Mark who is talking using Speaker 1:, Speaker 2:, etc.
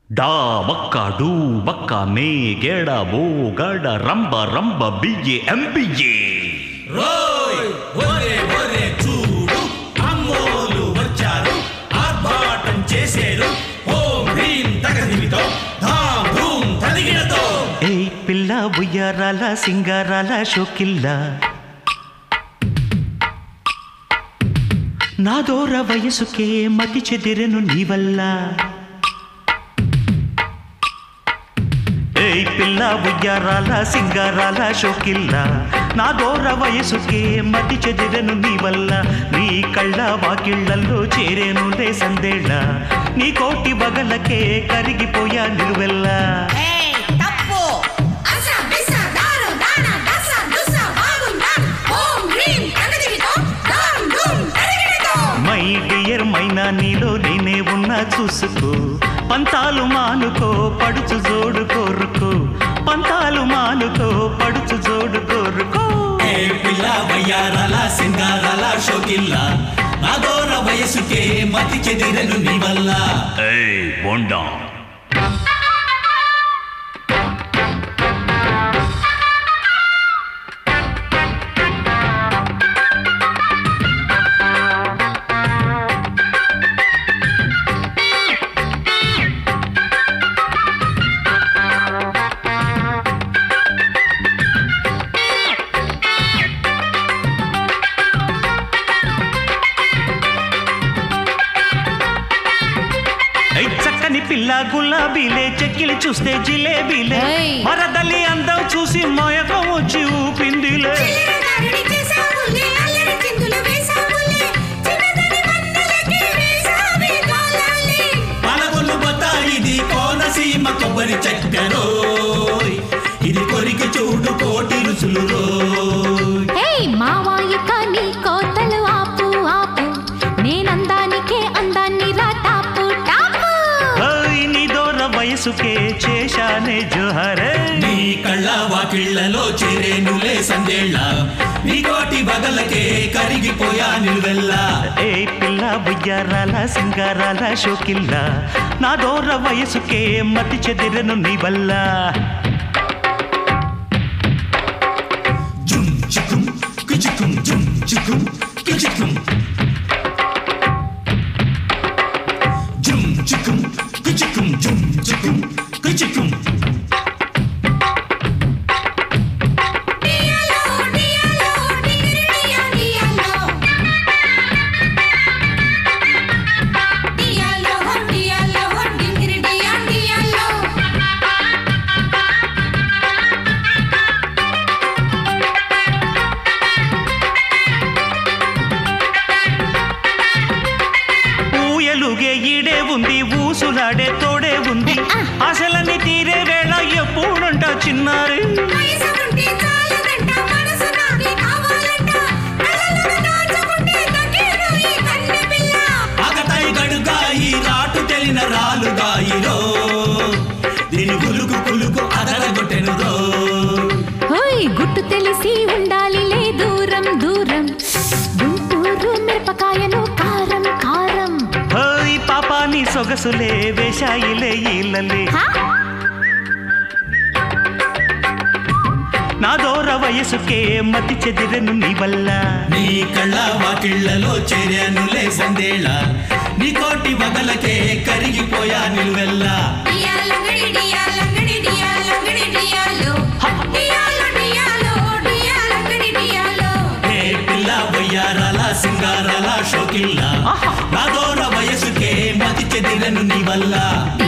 Speaker 1: డా బక్క డూ బక్క మే గేడ బో గడ రంబ రంబ బియ్యే ఎంబియ్యే
Speaker 2: రోయ్ ఒరే ఒరే చూడు అమ్మోలు వచ్చారు ఆర్భాటం చేసేరు ఓం హ్రీం తగదిమితో ధాం ధూం తదిగినతో
Speaker 1: ఏ పిల్ల ఉయ్యారాల సింగారాల షోకిల్ల నా దూర వయసుకే మతి చెదిరెను నీ వల్ల ఏ పిల్ల ఉయ్యారాల సింగారాల షోకిల్ల నా దూర వయసుకే మతి చెదిరెను నీ వల్ల నీ కళ్ళ వాకిళ్లలో చేరేను లే సందేళ్ళ నీ కోటి బగలకే కరిగిపోయా నిలువెల్లా
Speaker 3: ఏయ్ తప్పు అస బిస దారు దాన దస దుస బాగుందా ఓం హ్రీం తగదిమితో దాం ధూం తరిగినతో
Speaker 1: మై డియర్ మైనా నీలో నేనే ఉన్నా చూసుకో పంతాలు మానుకో పడుచు జోడు కోరుకో పంతాలు మానుకో పడుచు జోడు కోరుకో
Speaker 2: ఏ పిల్ల వయ్యారాల సింగారాల షోకిల్ల నా దూర వయసుకే మతి చెదిరను నీ వల్ల
Speaker 1: ఏయ్ బోండా ఏయ్ చక్కని పిల్ల గులాబీలే చెక్కిలి చూస్తే జిలేబీలే
Speaker 4: ఏయ్.
Speaker 1: మరదలి అందం చూసి మోయకం వచ్చి ఊపిందిలే
Speaker 3: చిల్లిన దారిని చేసావులే అల్లరి చిందులు వేసావులే చిన్నదని మన్నెలకి వేసావి కాలాలి
Speaker 2: పలగొల్లు బతాయిది కోనసీమ కొబ్బరి చక్కరోయ్ ఇది కొరికి చూడు కోటి రుచులు రోయ్
Speaker 4: హే మావాయిక నీ కోతలు ఆపు ఆపు నేనందానికే అందాన్ని రా టాపు టాపు
Speaker 1: ఓయ్ నీ దూర వయసుకే చేశానే జోహరే
Speaker 2: నీ కళ్ళ వాకిళ్లలో చేరేనులే సందేళ్ళ నీ కోటి బగలకే కరిగిపోయా నిలువెల్లా
Speaker 1: ఏ పిల్ల బుయ్యారాల సింగారాల షోకిల్ల నా దూర వయసుకే మతి చెదిరెను నీ వల్ల
Speaker 2: జుమ్ చికుం కిచుకుం జుమ్ చికుం కిచుకుం జుమ్ చికుం కిచుకుం జుమ్ చికుం కిచుకుం
Speaker 3: డియాలో డియాలో డిగిరి డియా డియాలో డియాలో హో డియాలో హో డిగిరి డియా డియాలో
Speaker 1: ఊయలుగే ఈడే ఉంది ఊసులాడే తోడే ఉంది అసలని తీరే వేళ ఎప్పుడంట చిన్నారి
Speaker 3: వయసు ఉంటే చాలదంట మనసు నాది కావాలంట కళ్ళలో దాచుకుంటే తగ్గేను ఈ కన్నె పిల్ల
Speaker 2: ఆకతాయి గడుగాయి రాటు తెలిన రాలుగాయి రో దీని కులుకు కులుకు అదరగొట్టెను రో
Speaker 4: హోయ్ గుట్టు తెలిసి ఉండాలిలే దూరం దూరం గుంటూరు మిరపకాయలు కారం కారం
Speaker 1: హోయ్ పాపా నీ సొగసులే వేశాయిలే ఈలలే
Speaker 4: హా?
Speaker 1: నా దూర వయసుకే మతి చెదిరెను నీ వల్ల
Speaker 2: నీ కళ్ళ వాకిళ్లలో చేరానులే సందేళ నీ కోటి బగలకే కరిగిపోయా నిలువెల్లా
Speaker 3: డియాలంగడి డియాలంగడి డియాలంగడి డియాలో డియాలో డియాలో డియాలంగడి డియాలో
Speaker 2: ఏ పిల్ల వయ్యారాల సింగారాల షోకిల్ల నా దూర వయసుకే మతి చెదిరను నీ వల్ల